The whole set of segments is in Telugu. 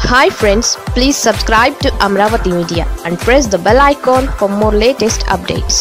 hi friends please subscribe to Amaravati media and press the bell icon for more latest updates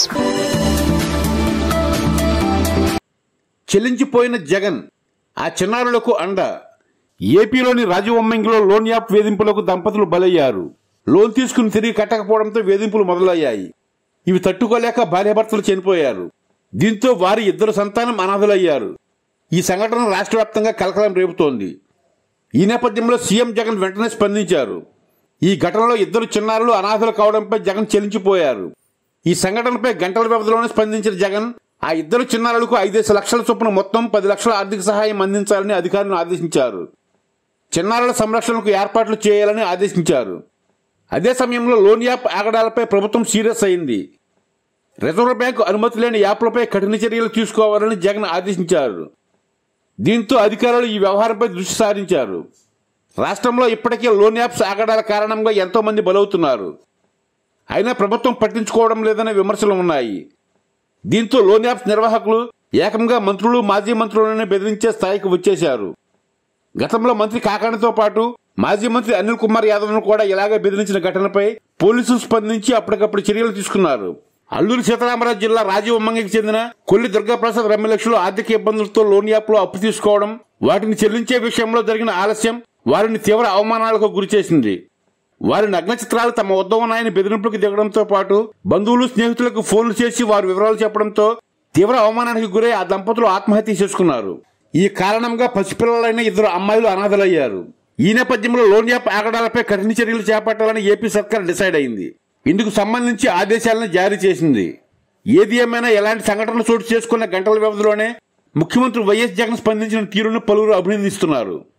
చెల్లించిపోయిన జగన్ ఆ చిన్నారులకు అండ ఏపీలోని రాజవొమ్మంగిలో లోన్ యాప్ వేధింపులకు దంపతులు బలయ్యారు లోన్ తీసుకుని తిరిగి కట్టకపోవడంతో వేధింపులు మొదలయ్యాయి ఇవి తట్టుకోలేక భార్యాభర్తలు చనిపోయారు దీంతో వారి ఇద్దరు సంతానం అనాథలయ్యారు ఈ సంఘటన రాష్ట్ర వ్యాప్తంగా కలకలం రేపుతోంది ఈ నేపథ్యంలో సీఎం జగన్ వెంటనే స్పందించారు ఈ ఘటనలో ఇద్దరు చిన్నారులు అనాథలు కావడంపై జగన్ చెల్లించిపోయారు ఈ సంఘటనపై గంటల వ్యవధిలోనే స్పందించిన జగన్ ఆ ఇద్దరు చిన్నారులకు ఐదేసి లక్షల చొప్పున మొత్తం పది లక్షల ఆర్థిక సహాయం అందించాలని అధికారులను ఆదేశించారు చిన్నారుల సంరక్షణకు ఏర్పాట్లు చేయాలని ఆదేశించారు అదే సమయంలో లోన్ యాప్ ఆగడాలపై ప్రభుత్వం సీరియస్ అయింది రిజర్వ్ బ్యాంకు అనుమతి లేని యాప్లపై కఠిన చర్యలు తీసుకోవాలని జగన్ ఆదేశించారు దీంతో అధికారులు ఈ వ్యవహారంపై దృష్టి సారించారు రాష్ట్రంలో ఇప్పటికే లోన్ యాప్స్ ఆగడాల కారణంగా ఎంతో మంది బలవుతున్నారు అయినా ప్రభుత్వం పట్టించుకోవడం లేదనే విమర్శలు ఉన్నాయి దీంతో లోన్ యాప్స్ నిర్వాహకులు ఏకంగా మంత్రులు మాజీ మంత్రులను బెదిరించే స్థాయికి వచ్చేశారు గతంలో మంత్రి కాకాణితో పాటు మాజీ మంత్రి అనిల్ కుమార్ యాదవ్ను కూడా ఇలాగే బెదిరించిన ఘటనపై పోలీసులు స్పందించి అప్పటికప్పుడు చర్యలు తీసుకున్నారు అల్లూరు సీతారామరాజు జిల్లా రాజవొమ్మంగికి చెందిన కొల్లి దుర్గాప్రసాద్ రమ్యలక్షలు ఆర్థిక ఇబ్బందులతో లోన్ యాప్లో అప్పు తీసుకోవడం వాటిని చెల్లించే విషయంలో జరిగిన ఆలస్యం వారిని తీవ్ర అవమానాలకు గురిచేసింది వారి నగ్న చిత్రాలు తమ వద్ద ఉన్నాయని బెదిరింపులకు దిగడంతో పాటు బంధువులు స్నేహితులకు ఫోన్లు చేసి వారి వివరాలు చెప్పడంతో తీవ్ర అవమానానికి గురై ఆ దంపతులు ఆత్మహత్య చేసుకున్నారు ఈ కారణంగా పసిపిల్లలైన ఇద్దరు అమ్మాయిలు అనాథలయ్యారు ఈ నేపథ్యంలో లోన్ యాప్ ఆగడాలపై కఠిన చర్యలు చేపట్టాలని ఏపీ సర్కార్ డిసైడ్ అయింది ఇందుకు సంబంధించి ఆదేశాలను జారీ చేసింది ఏది ఏమైనా ఎలాంటి సంఘటనలు చోటు చేసుకున్న గంటల వ్యవధిలోనే ముఖ్యమంత్రి వైఎస్ జగన్ స్పందించిన తీరును పలువురు అభినందిస్తున్నారు